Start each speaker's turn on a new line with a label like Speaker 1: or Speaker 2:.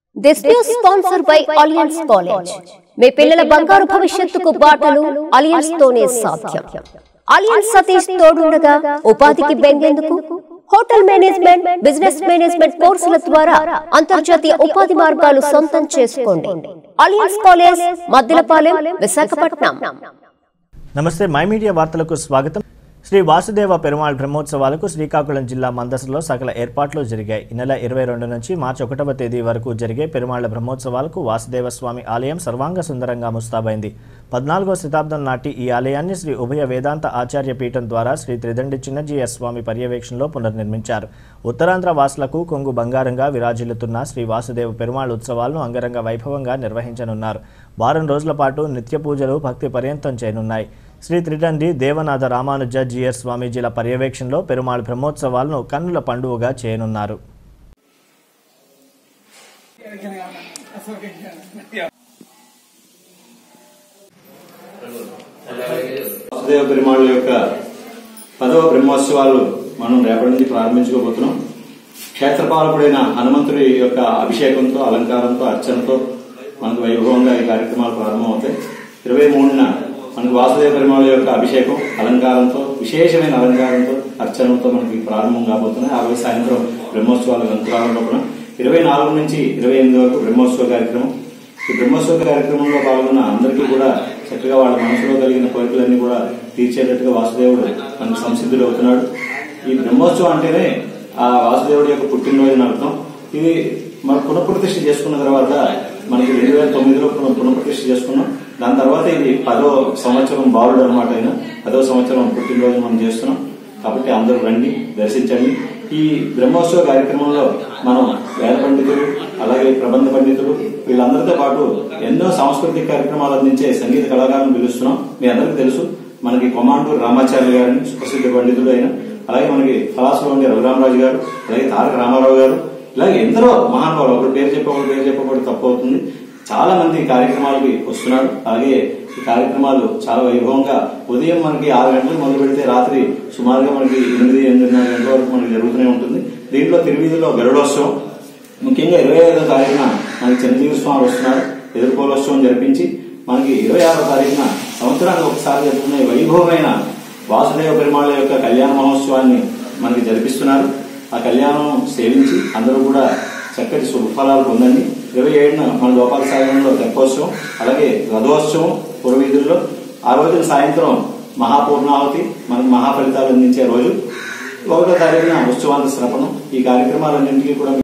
Speaker 1: this news sponsor by Alliance college మీ పిల్లల బంగారు భవిష్యత్తుకు బాటలు అలియన్స్ తోనే సాధ్యం అలియన్స్ సతీష్ తోడుండగా ఉపాధికి బెంగేందుకు హోటల్ మేనేజ్మెంట్ బిజినెస్ మేనేజ్మెంట్ కోర్సుల ద్వారా అంతర్జాతీయ ఉపాధి మార్గాలు సొంతం చేసుకోండి అలియన్స్ కాలేజ్ మద్దిలపాలెం విశాఖపట్నం
Speaker 2: నమస్తే మై మీడియా వార్తలకు స్వాగతం శ్రీ వాసుదేవ పెరుమాళ్ బ్రహ్మోత్సవాలకు శ్రీకాకుళం జిల్లా మందసలో సకల ఏర్పాట్లు జరిగాయి ఈ నెల ఇరవై రెండు నుంచి మార్చి ఒకటవ తేదీ వరకు జరిగే పెరుమాళ్ల బ్రహ్మోత్సవాలకు వాసుదేవ స్వామి ఆలయం సర్వాంగ సుందరంగా ముస్తాబైంది పద్నాలుగో శతాబ్దం నాటి ఈ ఆలయాన్ని శ్రీ ఉభయ వేదాంత ఆచార్య పీఠం ద్వారా శ్రీ త్రిదండి చిన్నజీయ స్వామి పర్యవేక్షణలో పునర్నిర్మించారు ఉత్తరాంధ్ర వాసులకు కొంగు బంగారంగా విరాజిల్లుతున్న శ్రీ వాసుదేవ పెరుమాళ్ ఉత్సవాలను అంగరంగ వైభవంగా నిర్వహించనున్నారు వారం రోజుల పాటు నిత్య పూజలు భక్తి పర్యంతం చేయనున్నాయి శ్రీ త్రిదండి దేవనాథ రామానుజ జియర్ స్వామీజీల పర్యవేక్షణలో పెరుమాళ్ బ్రహ్మోత్సవాలను కన్నుల పండువగా చేయనున్నారు
Speaker 3: వాసుదేవ పెరుమాళ్ళ యొక్క పదవ బ్రహ్మోత్సవాలు మనం రేపటి నుంచి ప్రారంభించుకోబోతున్నాం క్షేత్రపాలకుడైన హనుమంతుడి యొక్క అభిషేకంతో అలంకారంతో అర్చనతో మనకు వైభవంగా ఈ కార్యక్రమాలు ప్రారంభమవుతాయి ఇరవై మూడున మనకు వాసుదేవ పెరుమాళ యొక్క అభిషేకం అలంకారంతో విశేషమైన అలంకారంతో అర్చనతో మనకి ప్రారంభం కాబోతున్నాయి ఆ రోజు సాయంత్రం బ్రహ్మోత్సవాలు ప్రారంభం ఇరవై నాలుగు నుంచి ఇరవై ఎనిమిది వరకు బ్రహ్మోత్సవ కార్యక్రమం ఈ బ్రహ్మోత్సవ కార్యక్రమంలో పాల్గొన్న అందరికీ కూడా చక్కగా వాళ్ళ మనసులో కలిగిన కోరికలన్నీ కూడా తీర్చేటట్టుగా వాసుదేవుడు మనకు సంసిద్ధుడు అవుతున్నాడు ఈ బ్రహ్మోత్సవం అంటేనే ఆ వాసుదేవుడి యొక్క పుట్టినరోజుని అర్థం ఇది మనం పునఃప్రతిష్ఠ చేసుకున్న తర్వాత మనకి రెండు వేల తొమ్మిదిలో పునః- పునఃప్రతిష్ఠ చేసుకున్నాం దాని తర్వాత ఇది పదో సంవత్సరం బాలుడు అనమాట ఆయన పదో సంవత్సరం పుట్టినరోజు మనం చేస్తున్నాం కాబట్టి అందరూ రండి దర్శించండి ఈ బ్రహ్మోత్సవ కార్యక్రమంలో మనం వేద పండితులు అలాగే ప్రబంధ పండితులు వీళ్ళందరితో పాటు ఎన్నో సాంస్కృతిక కార్యక్రమాలు అందించే సంగీత కళాకారులను పిలుస్తున్నాం మీ అందరికీ తెలుసు మనకి కొమాండూరు రామాచార్య గారిని సుప్రసిద్ధ పండితుడు అయిన అలాగే మనకి ఫలాసులో ఉండే రఘురామరాజు గారు అలాగే తారక రామారావు గారు ఇలాగే ఎందరో మహానుభావులు ఒకరు పేరు చెప్పకూడదు పేరు చెప్పకూడదు తప్పు అవుతుంది చాలా మంది ఈ కార్యక్రమాలకి వస్తున్నారు అలాగే ఈ కార్యక్రమాలు చాలా వైభవంగా ఉదయం మనకి ఆరు గంటలకు మొదలు పెడితే రాత్రి సుమారుగా మనకి ఎనిమిది ఎనిమిదిన్నర గంటల వరకు మనకి జరుగుతూనే ఉంటుంది దీంట్లో తిరువీధిలో గరుడోత్సవం ముఖ్యంగా ఇరవై ఐదో తారీఖున మనకి చిరంజీవి స్వామి వస్తున్నారు ఎదుర్కోలోత్సవం జరిపించి మనకి ఇరవై ఆరో తారీఖున సంవత్సరానికి ఒకసారి జరుపుకునే వైభవమైన వాసుదేవ పెరుమాళ యొక్క కళ్యాణ మహోత్సవాన్ని మనకి జరిపిస్తున్నారు ఆ కళ్యాణం సేవించి అందరూ కూడా చక్కటి శుభఫలాలు పొందండి ఇరవై ఏడున మన గోపాల సాగరంలో తెప్పోత్సవం అలాగే రథోత్సవం పురవీధుల్లో ఆ రోజున సాయంత్రం మహాపూర్ణాహుతి మనకి మహాఫలితాలు అందించే రోజు ఒకటో తారీఖున ఉత్సవాంత శ్రపణం ఈ కార్యక్రమాలన్నింటినీ కూడా